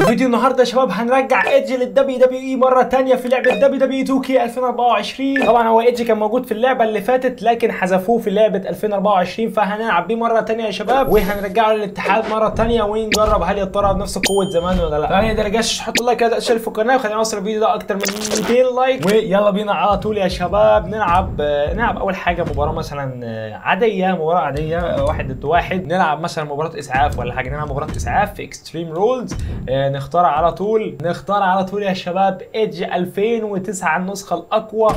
فيديو النهارده يا شباب هنرجع ايدج للدبليو دبليو اي مره ثانيه في لعبه دبليو دبليو 2 كي 2024 طبعا هو ايدج كان موجود في اللعبه اللي فاتت لكن حذفوه في لعبه 2024 فهنلعب بيه مره ثانيه يا شباب وهنرجعه للاتحاد مره ثانيه ونجرب هل يا ترى بنفس قوه زمان ولا لا ثانيا ده رجعش حطوا لايك كده اشتركوا في القناه وخلينا نوصل الفيديو ده اكتر من 200 لايك ويلا بينا على طول يا شباب نلعب آه، نلعب اول حاجه مباراه مثلا آه، عاديه مباراه عاديه آه، واحد ضد واحد نلعب مثلا مباراه اسعاف ولا حاجه نلعب مباراه اسعاف في اكستريم رولز نختار على طول نختار على طول يا شباب ايدج 2009 النسخه الاقوى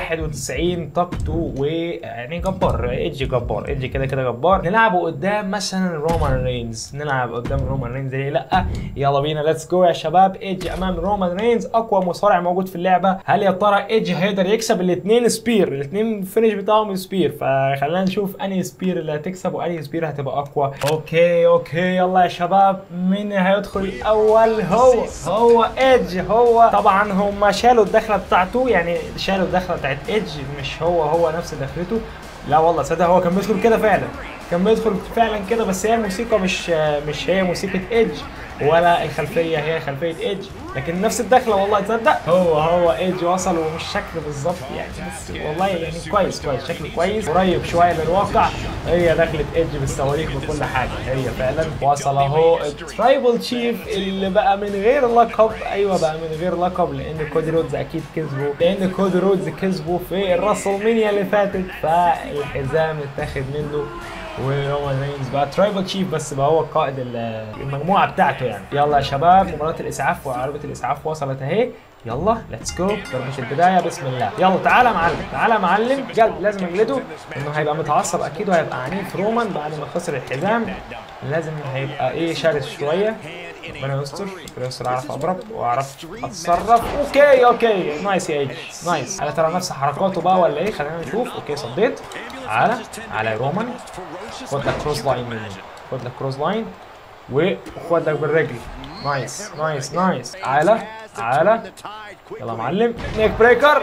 91 طاقته ويعني جبار ايدج جبار ايدج كده كده جبار نلعبه قدام مثلا رومان رينز نلعب قدام رومان رينز ليه لا يلا بينا ليتس جو يا شباب ايدج امام رومان رينز اقوى مصارع موجود في اللعبه هل يا ترى ايدج هيقدر يكسب الاثنين سبير الاثنين فينش بتاعهم سبير فخلينا نشوف انهي سبير اللي هتكسب وانهي سبير هتبقى اقوى اوكي اوكي يلا يا شباب مين هيدخل الاول هو هو ايدج هو طبعا هم شالوا الدخله بتاعته يعني شالوا الدخله بتاعت ايدج مش هو هو نفس دخلته لا والله صدق هو كان بيدخل كده فعلا كان بيدخل فعلا كده بس هي الموسيقى مش مش هي موسيقى ايدج ولا الخلفيه هي خلفيه ايدج لكن نفس الدخله والله تصدق هو هو ايدج وصل ومش شكل بالظبط يعني بس والله يعني كويس كويس شكله كويس قريب شويه للواقع هي دخلت ايدج بالصواريخ بكل حاجه هي فعلا وصل اهو الترايبل تشيف اللي بقى من غير لقب ايوه بقى من غير لقب لان كودي رودز اكيد كسبه لان كودي رودز كسبه في الراسلمانيا اللي فاتت فالحزام اتاخد منه ورومان رينز بقى ترايبل تشيف بس بقى هو قائد ال- المجموعه بتاعته يعني يلا يا شباب مباراه الاسعاف وعربيه الاسعاف وصلت اهي يلا ليتس جو ضربه البدايه بسم الله يلا تعالى يا معلم تعالى يا معلم جل لازم اجلده انه هيبقى متعصب اكيد وهيبقى عنيف رومان بعد ما خسر الحزام لازم هيبقى ايه شرس شويه ربنا يستر ربنا يستر اعرف اضرب واعرف اتصرف اوكي اوكي نايس يا ايج نايس على ترى نفس حركاته بقى ولا ايه خلينا نشوف اوكي صديت على على رومان خد لك كروس لاين مني خد لك كروس لاين وخد لك بالرجل نايس نايس نايس على على يلا يا معلم نيك بريكر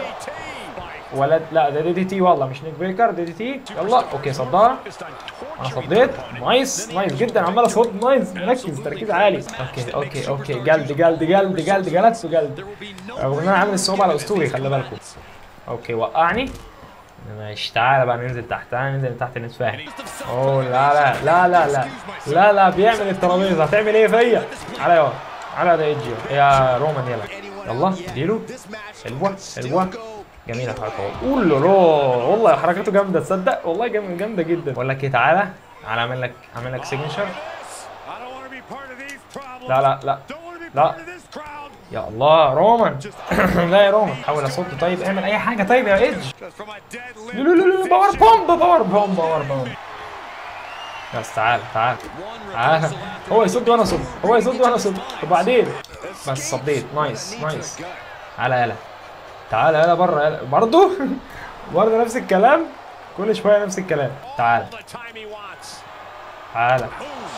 ولد لا ده دي دي تي والله مش نيك بريكر دي دي تي يلا اوكي صدها انا صديت نايس نايس جدا عمال اصد نايس مركز تركيز عالي اوكي اوكي اوكي جلد جلد جلد جلد جلدته جلد رغم ان انا عامل الصعوبه على اسطوري خلي بالكم اوكي وقعني ماشي تعالى بقى ننزل تحت تعالى ننزل تحت نتفاهم اوه لا لا لا لا لا لا لا بيعمل الترابيزه هتعمل ايه فيا تعالى يا تعالى ده ايجيو يا رومان يلا يلا اديله حلوه حلوه جميله الحركه قول له لا والله حركاته جامده تصدق والله جامده جامده جدا بقول لك ايه تعالى تعالى اعمل لك اعمل لك سيجنشر لا لا لا لا يا الله رومان لا يا رومان حاول اصد طيب اعمل اي حاجه طيب يا ايدج لا لا لا لا باور بومب باور بومب باور بومب بس تعال تعال تعال هو يصد وانا اصد هو يصد وانا اصد وبعدين بس صديت نايس نايس تعالى يلا تعالى يلا بره يلا برضه برضه نفس الكلام كل شويه نفس الكلام تعالى تعالى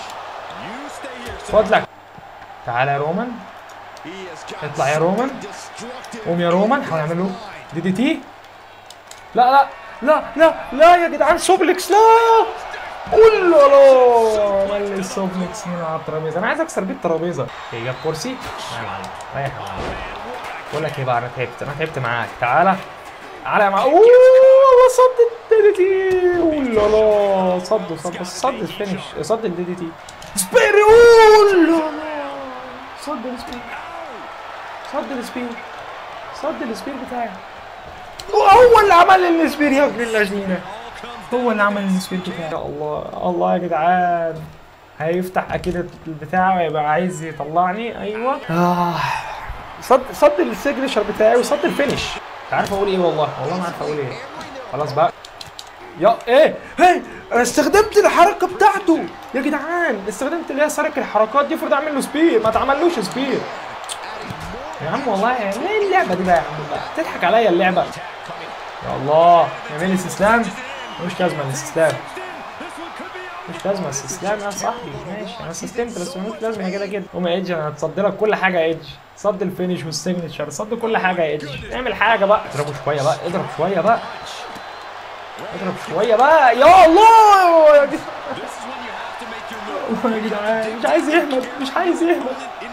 خد لك تعالى يا رومان اطلع يا رومان قوم يا رومان حاول اعمل له دي دي تي لا لا لا لا لا يا جدعان سوبلكس لا قول له لا عمل لي سوبلكس هنا على الترابيزه انا عايز اكسر بيه الترابيزه اوكي جاب كرسي لا يا معلم رايح يا معلم بقول لك ايه بقى انا تعبت انا تعبت معاك تعالى تعالى يا معلم اوه والله صد الدي دي تي قول له لا صد صد صد الفينش صد الدي دي تي سبير قول له لا صد السبير صد السبير صد السبير بتاعي هو اللي عمل لي السبير يا ابن اللذينه هو اللي عمل السبير بتاعي يا الله الله يا جدعان هيفتح اكيد البتاع ويبقى عايز يطلعني ايوه آه. صد صد السيجنشر بتاعي وصد الفينش مش عارف اقول ايه والله والله ما عارف اقول ايه خلاص بقى يا ايه هي انا استخدمت الحركه بتاعته يا جدعان استخدمت اللي هي سرق الحركات دي المفروض اعمل له سبير ما اتعملوش سبير يا عم والله ايه اللعبه دي بقى يا عم بقى تضحك عليا اللعبه يا الله نعمل لي استسلام مش لازمه الاستسلام مش لازمه الاستسلام يا صاحبي ماشي انا استسلمت بس مش لازمه كده كده قوم يا ايدج انا هتصدي لك كل حاجه يا ايدج صد الفينش والسيجنتشر صد كل حاجه يا ايدج اعمل حاجه بقى اضربه شويه بقى اضرب شويه بقى اضرب شويه بقى يا الله يا جدعان والله يا جدعان مش عايز يهبط مش عايز يهبط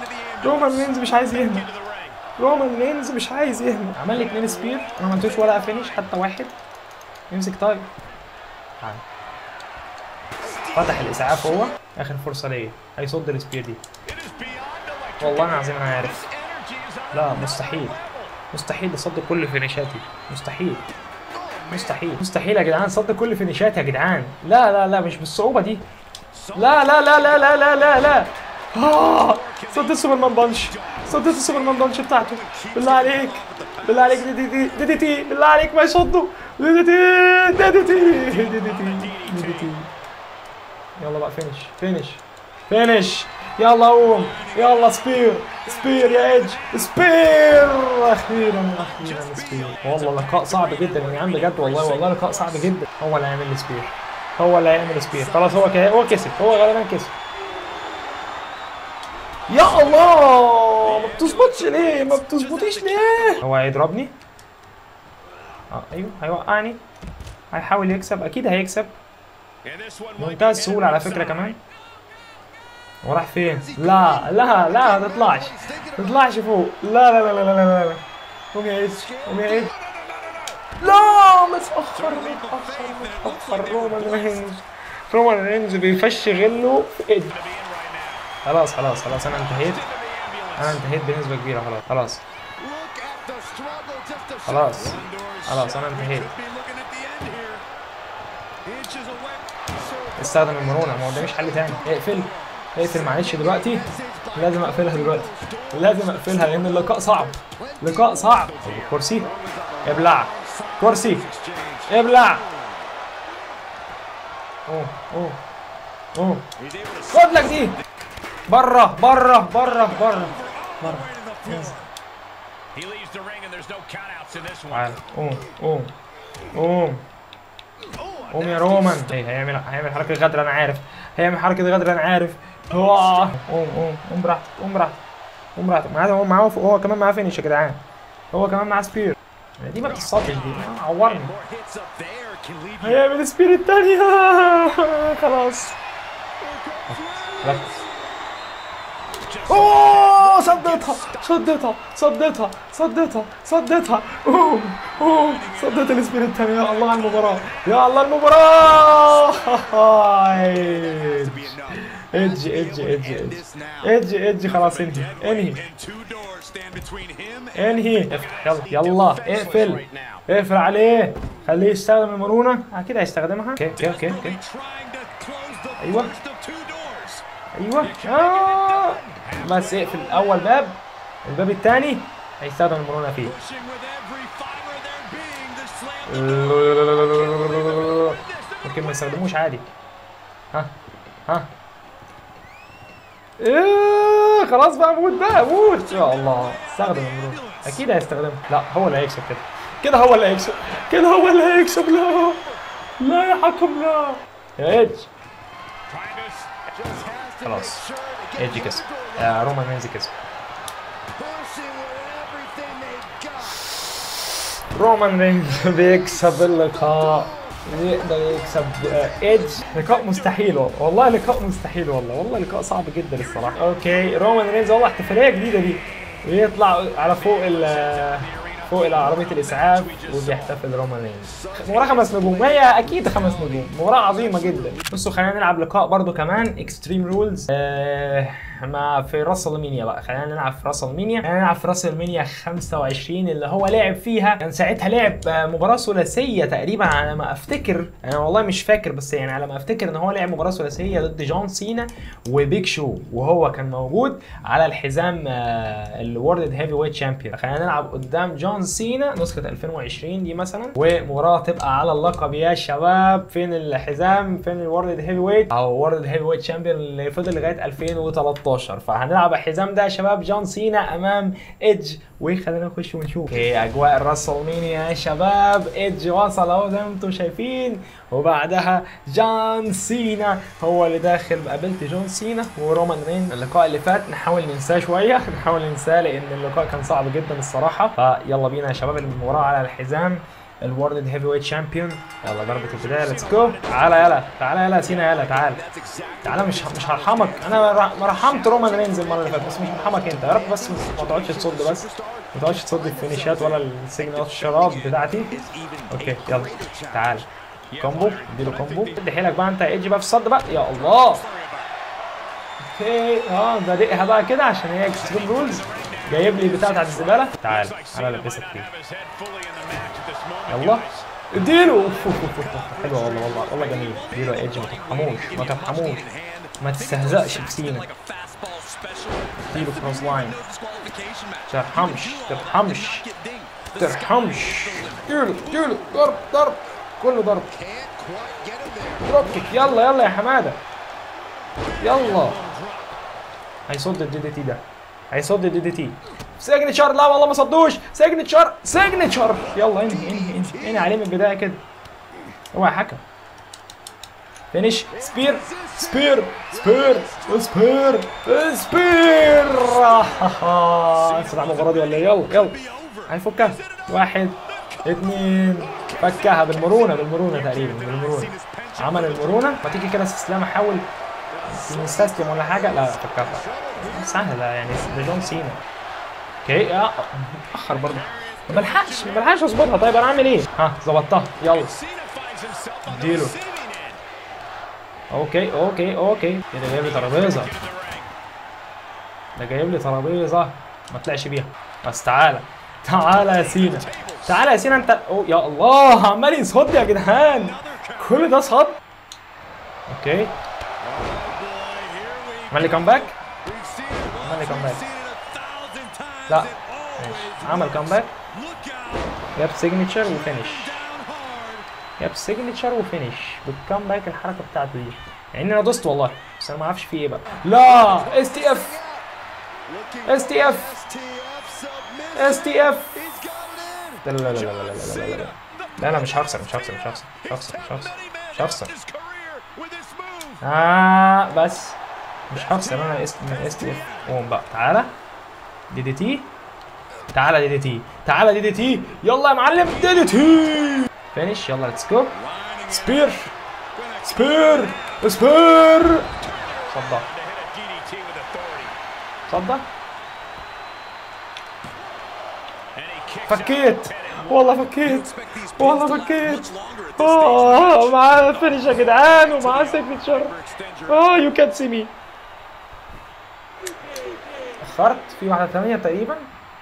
رومان رينز مش عايز يهمل رومان رينز مش عايز يهمل عمل لي اتنين سبير انا ما عملتوش ولا فينش حتى واحد يمسك طيب تعال. فتح الاسعاف هو اخر فرصه ليا هيصد السبير دي والله العظيم انا عارف لا مستحيل مستحيل يصد كل فينيشاتي مستحيل مستحيل مستحيل يا جدعان صد كل فينيشاتي يا جدعان لا لا لا مش بالصعوبه دي لا لا لا لا لا لا لا لا آه صد السوبرمان بانش صدت السوبرمان بانش بتاعته بالله عليك بالله عليك دي دي دي دي, دي, دي. بالله عليك ما يصدوا دي دي دي دي دي دي دي دي دي دي دي يلا بقى فينش فينش فينش يلا قوم يلا سبير سبير يا ايدج سبير اخيرا اخيرا سبير والله لقاء صعب جدا يا جدعان بجد والله والله لقاء صعب جدا هو اللي هيعمل لي سبير هو اللي هيعمل سبير خلاص هو كده هو كسب هو غالبا كسب يا الله ما بتظبطش ليه ما بتظبطيش ليه هو هيضربني اه ايوه هيوقعني هيحاول يكسب اكيد هيكسب منتهى السهولة على فكرة كمان هو راح فين؟ لا لا لا ما تطلعش ما تطلعش فوق لا لا لا لا لا لا لا قوم يا ايش قوم يا ايش لا متأخر متأخر متأخر رومان رينز رومان رينز بيفش غله في ايد خلاص خلاص خلاص انا انتهيت انا انتهيت بنسبة كبيرة خلاص خلاص خلاص خلاص انا انتهيت استخدم المرونة ما قداميش حل تاني اقفل اقفل معلش دلوقتي لازم اقفلها دلوقتي لازم اقفلها لان اللقاء صعب لقاء صعب كرسي ابلع كرسي ابلع اوه اوه اوه خد لك دي بره بره بره بره بره تعال قوم قوم قوم قوم يا رومان ايه هيعمل هيعمل حركه غدر انا عارف هيعمل حركه غدر انا عارف هو قوم قوم قوم براحتك قوم براحتك قوم براحتك معاه هو معاه هو كمان معاه فينش يا جدعان هو كمان معاه سبير دي ما بتصدش دي عورني هيعمل سبير الثانية خلاص ركز اوه صدتها صدتها صدتها صدتها صدتها اوه اوه صدت السبير الثاني يا الله على المباراة يا الله المباراة ايدج ايدج ايدج ايدج ايدج ايدج خلاص انهي انهي انهي افتح يلا يلا اقفل اقفل عليه خليه يستخدم المرونة اكيد هيستخدمها اوكي اوكي اوكي اوكي ايوه ايوه آه. بس اقفل اول باب الباب الثاني هيستخدم المرونه فيه ممكن ما يستخدموش عادي ها ها ايه خلاص بقى موت بقى موت يا الله استخدم المرونه اكيد هيستخدمها لا هو اللي هيكسب كده كده هو اللي هيكسب كده هو اللي هيكسب لا لا يا حكم لا يا ايدج خلاص ايدج كسب آه رومان رينز كسب رومان رينز بيكسب اللقاء يقدر يكسب ايدج لقاء مستحيل والله والله لقاء مستحيل والله والله لقاء صعب جدا الصراحه اوكي رومان رينز والله احتفاليه جديده دي ويطلع على فوق ال فوق عربيه الاسعاف وبيحتفل رومان رينز مباراه خمس نجوم هي اكيد خمس نجوم مباراه عظيمه جدا بصوا خلينا نلعب لقاء برضو كمان اكستريم رولز آه ما في راس المينيا بقى خلينا نلعب في راس المينيا خلينا نلعب في راس المينيا 25 اللي هو لعب فيها كان ساعتها لعب مباراه ثلاثيه تقريبا على ما افتكر انا والله مش فاكر بس يعني على ما افتكر ان هو لعب مباراه ثلاثيه ضد جون سينا وبيج شو وهو كان موجود على الحزام الورلد هيفي ويت شامبيون خلينا نلعب قدام جون سينا نسخه 2020 دي مثلا ومباراه تبقى على اللقب يا شباب فين الحزام فين الورلد هيفي ويت او وورلد هيفي ويت شامبيون اللي فضل لغايه 2013 فهنلعب الحزام ده يا شباب جون سينا امام ايدج وخلينا نخش ونشوف اوكي اجواء الراسلمينيا يا شباب ايدج وصل اهو زي ما انتم شايفين وبعدها جون سينا هو اللي داخل قابلت جون سينا ورومان رين اللقاء اللي فات نحاول ننساه شويه نحاول ننساه لان اللقاء كان صعب جدا الصراحه فيلا بينا يا شباب المباراه على الحزام الورلد هيفي ويت شامبيون يلا ضربة البداية ليتس جو تعالى يلا تعالى يلا يا سينا يلا تعالى تعالى مش مش هرحمك انا ر- ما رحمت رومان رينز المرة اللي فاتت بس مش هرحمك انت يا رب بس ما تقعدش تصد بس ما تقعدش تصد الفينيشات ولا السيجنال الشراب بتاعتي اوكي يلا تعالى كومبو اديله كومبو ادي حيلك بقى انت يا ايجي بقى في الصد بقى يا الله اوكي اه بادئها بقى كده عشان هي اكستريم رولز جايب لي بتاع بتاعت الزباله تعال تعالى البسك فيه يلا اديله أوف، أوف، أوف، أوف. حلوه والله والله والله جميل اديله يا ايجي ما ترحموش ما ترحموش ما تستهزأش بسينا اديله كروس لاين ترحمش ترحمش ترحمش اديله اديله ضرب ضرب كله ضرب دروب كيك يلا يلا يا حماده يلا هيصد الدي دي تي ده هيصد الدي دي تي سيجنتشر لا والله ما صدوش سيجنتشر سيجنتشر يلا انهي انهي انهي انهي عليه من البدايه كده اوعى يا حكم فينيش سبير سبير سبير سبير سبير اسرع المباراه دي ولا إيه؟ يلا يلا هيفكها واحد اثنين فكها بالمرونه بالمرونه تقريبا بالمرونه عمل المرونه ما تيجي كده استسلام احاول نستسلم ولا حاجه لا لا فكها سهله يعني ده جون سينا اوكي اه متاخر برضه ما بلحقش ما بلحقش اظبطها طيب انا اعمل ايه؟ ها ظبطتها يلا اديله اوكي اوكي اوكي كده جايب لي ترابيزه ده جايب لي ترابيزه ما طلعش بيها بس تعالى تعالى يا سينا تعالى يا سينا انت أوه يا الله عمال يصد يا جدعان كل ده صد اوكي عمل لي كامباك عمل لي كامباك لا ماشي عمل كامباك جاب سيجنتشر وفينش جاب سيجنتشر وفينش بالكامباك الحركه بتاعته دي يعني انا دوست والله بس انا ما اعرفش في ايه بقى لا اس تي اف اس تي اف اس تي اف لا لا لا لا لا لا لا لا لا لا لا مش هخسر مش هخسر مش هخسر مش هخسر مش هخسر مش هخسر آه بس مش هخسر انا اس من اس تي اف قوم بقى تعالى دي دي تي تعالى دي دي تي تعالى دي دي تي يلا يا معلم دي دي تي فينش يلا ليتس جو سبير سبير سبير صدق صدق فكيت والله فكيت والله فكيت اه معاه فينش يا جدعان ومعاه سيجنتشر اه يو كانت سي مي اخرت في واحده ثانيه تقريبا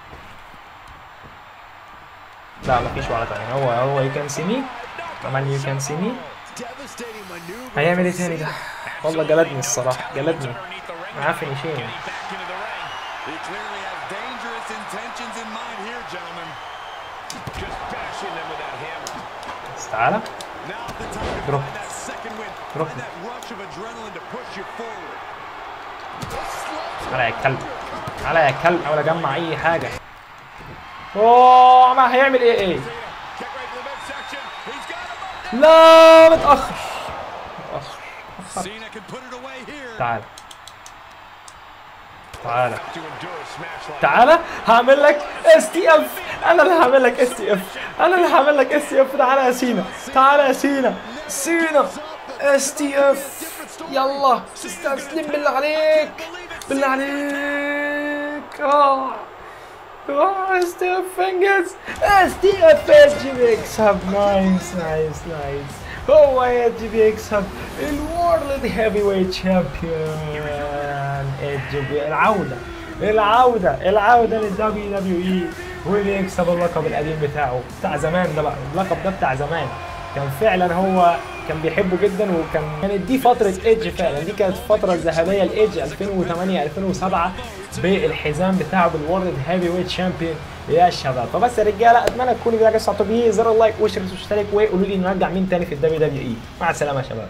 لا مفيش واحده ثانيه هو هو يو كان سي مي عمل يو كان سي مي هيعمل ايه تاني ده والله جلدني الصراحه جلدني معاه فينيشين He clearly has dangerous intentions in mind here, gentlemen. Just bashing them with that hammer. بس تعالى Now the time to Drop. find that second win. Drop. Find that rush of adrenaline to push you forward. تعالى يا كلب تعالى يا كلب احاول اجمع اي حاجه اوه ما هيعمل ايه ايه Kick right to the midsection. He's got him. لا متاخر متاخر Cena can put it away here. تعالى تعالى To endure a smash like تعالى هعمل لك اس تي اف انا اللي هعمل لك اس تي اف انا اللي هعمل لك اس تي اف تعالى يا سينا تعالى يا سينا سينا اس تي اف يلا استسلم بالله عليك بالله عليك اه اه اس تي اف انجز اس تي اف ايجي بيكسب نايس نايس نايس هو ايجي بيكسب الورلد هيفي ويت شامبيون ايجي بي- العوده العوده العوده للدبليو دبليو اي وبيكسب اللقب القديم بتاعه بتاع زمان ده بقى اللقب ده بتاع زمان كان فعلا هو كان بيحبه جدا وكان كانت دي فتره ايدج فعلا دي كانت الفتره الذهبيه لايدج 2008 2007 بالحزام بتاعه بالورلد هيفي ويت شامبيون يا شباب فبس يا رجاله اتمنى تكونوا فيديو عجبكم زر اللايك واشترك واشترك وقولوا لي نرجع مين تاني في الدبليو دبليو اي مع السلامه يا شباب